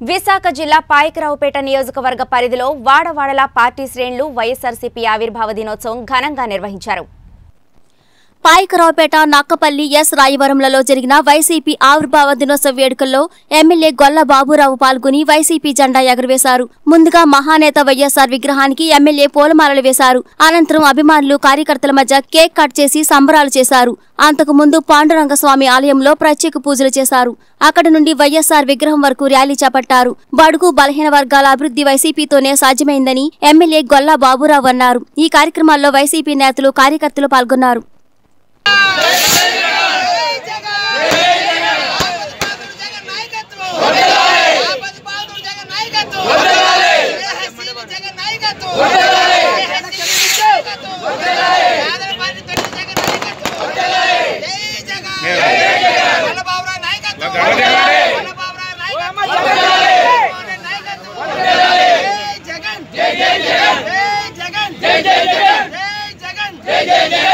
విశాఖ జిల్లా పాయకరావుపేట నియోజకవర్గ పరిధిలో వాడవాడల పార్టీ శ్రేణులు వైఎస్ఆర్సీపీ ఆవిర్భావ దినోత్సవం ఘనంగా నిర్వహించారు పాయకరావుపేట నక్కపల్లి ఎస్ రాయవరంలలో జరిగిన వైసీపీ ఆవిర్భావ దినోత్సవ వేడుకల్లో ఎమ్మెల్యే గొల్ల బాబురావు పాల్గొని వైసీపీ జెండా ఎగురవేశారు ముందుగా మహానేత వైఎస్ఆర్ విగ్రహానికి ఎమ్మెల్యే పూలమాలలు వేశారు అనంతరం అభిమానులు కార్యకర్తల మధ్య కేక్ కట్ చేసి సంబరాలు చేశారు అంతకు ముందు పాండురంగస్వామి ఆలయంలో ప్రత్యేక పూజలు చేశారు అక్కడి నుండి వైఎస్ఆర్ విగ్రహం వరకు ర్యాలీ చేపట్టారు బడుగు బలహీన వర్గాల అభివృద్ధి వైసీపీతోనే సాధ్యమైందని ఎమ్మెల్యే గొల్ల బాబురావు అన్నారు ఈ కార్యక్రమాల్లో వైసీపీ నేతలు కార్యకర్తలు పాల్గొన్నారు జగన్ నాయకత్వం ఆపద బాధుడు జగన్ నాయకత్వం ఏహసీని జగన్ నాయకత్వం ఏహసీని నాయకత్వం పేదల పార్టీ తొట్టి జగన్ నాయకత్వం జై జగన్ వల్లభావరావు నాయకత్వం వల్లభావరావు నాయకత్వం జగన్మోహన్ నాయకత్వం జై జగన్ జై జగన్ జై జగన్ జై జగన్ జై జగన్ జై జగన్